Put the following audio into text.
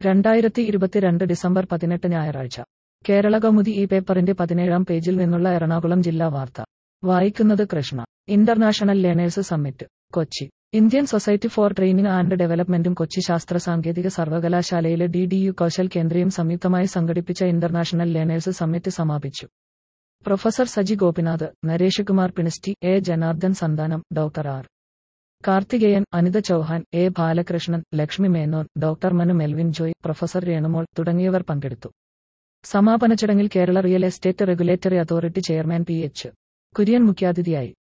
രണ്ടായിരത്തി ഇരുപത്തിരണ്ട് ഡിസംബർ പതിനെട്ട് ഞായറാഴ്ച കേരള കൗമുദി ഈ പേപ്പറിന്റെ പതിനേഴാം പേജിൽ നിന്നുള്ള എറണാകുളം ജില്ലാ വാർത്ത വായിക്കുന്നത് Krishna international learners summit Kochi Indian society for training and ഡെവലപ്മെന്റും കൊച്ചി ശാസ്ത്ര സാങ്കേതിക സർവകലാശാലയിലെ ഡി ഡി യു കൗശൽ കേന്ദ്രയും സംയുക്തമായി സംഘടിപ്പിച്ച ഇന്റർനാഷണൽ ലേണേഴ്സ് സമ്മിറ്റ് സമാപിച്ചു പ്രൊഫസർ സജി ഗോപിനാഥ് നരേഷ് കുമാർ പിണിസ്റ്റി A Janardhan Santhanam doctor R Karthikeyan Anitha Chauhan A Balakrishnan Lakshmi Menon doctor Manu Melvin Joy professor Renumol തുടങ്ങിയവർ പങ്കെടുത്തു സമാപന ചടങ്ങിൽ Kerala real estate regulatory authority chairman P H Kurian മുഖ്യാതിഥിയായി